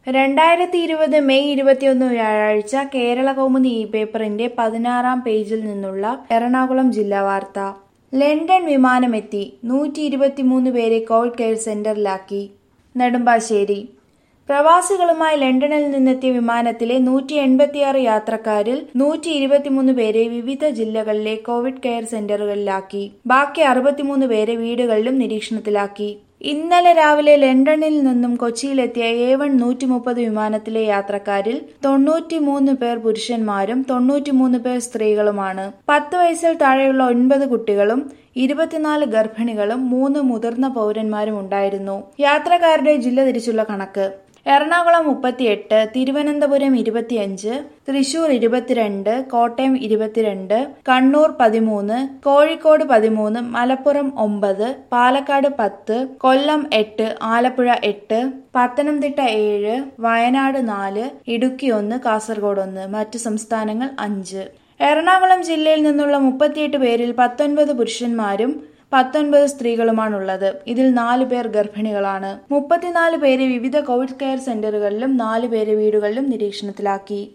രണ്ടായിരത്തി ഇരുപത് മെയ് ഇരുപത്തിയൊന്ന് വ്യാഴാഴ്ച കേരള കൗമുദി ഇ പേപ്പറിന്റെ പതിനാറാം പേജിൽ നിന്നുള്ള എറണാകുളം ജില്ലാ വാർത്ത ലണ്ടൻ വിമാനമെത്തി നൂറ്റി ഇരുപത്തിമൂന്ന് പേരെ കോവിഡ് കെയർ സെന്ററിലാക്കി നെടുമ്പാശ്ശേരി പ്രവാസികളുമായി ലണ്ടനിൽ നിന്നെത്തിയ വിമാനത്തിലെ നൂറ്റി എൺപത്തിയാറ് യാത്രക്കാരിൽ നൂറ്റി ഇരുപത്തിമൂന്ന് പേരെ വിവിധ ജില്ലകളിലെ കോവിഡ് കെയർ സെന്ററുകളിലാക്കി ബാക്കി അറുപത്തിമൂന്ന് പേരെ വീടുകളിലും നിരീക്ഷണത്തിലാക്കി ഇന്നലെ രാവിലെ ലണ്ടനിൽ നിന്നും കൊച്ചിയിലെത്തിയ എ വൺ നൂറ്റി മുപ്പത് വിമാനത്തിലെ യാത്രക്കാരിൽ തൊണ്ണൂറ്റിമൂന്ന് പേർ പുരുഷന്മാരും തൊണ്ണൂറ്റിമൂന്ന് പേർ സ്ത്രീകളുമാണ് പത്ത് വയസ്സിൽ താഴെയുള്ള ഒൻപത് കുട്ടികളും ഇരുപത്തിനാല് ഗർഭിണികളും മൂന്ന് മുതിർന്ന പൗരന്മാരും ഉണ്ടായിരുന്നു യാത്രക്കാരുടെ ജില്ല തിരിച്ചുള്ള കണക്ക് എറണാകുളം മുപ്പത്തിയെട്ട് തിരുവനന്തപുരം ഇരുപത്തിയഞ്ച് തൃശൂർ ഇരുപത്തിരണ്ട് കോട്ടയം ഇരുപത്തിരണ്ട് കണ്ണൂർ പതിമൂന്ന് കോഴിക്കോട് പതിമൂന്ന് മലപ്പുറം ഒമ്പത് പാലക്കാട് പത്ത് കൊല്ലം എട്ട് ആലപ്പുഴ എട്ട് പത്തനംതിട്ട ഏഴ് വയനാട് നാല് ഇടുക്കി ഒന്ന് കാസർഗോഡ് ഒന്ന് മറ്റു സംസ്ഥാനങ്ങൾ അഞ്ച് എറണാകുളം ജില്ലയിൽ നിന്നുള്ള മുപ്പത്തിയെട്ട് പേരിൽ പത്തൊൻപത് പുരുഷന്മാരും പത്തൊൻപത് സ്ത്രീകളുമാണുള്ളത് ഇതിൽ നാല് പേർ ഗർഭിണികളാണ് മുപ്പത്തിനാല് പേരെ വിവിധ കോവിഡ് കെയർ സെന്ററുകളിലും നാല് പേരെ വീടുകളിലും നിരീക്ഷണത്തിലാക്കി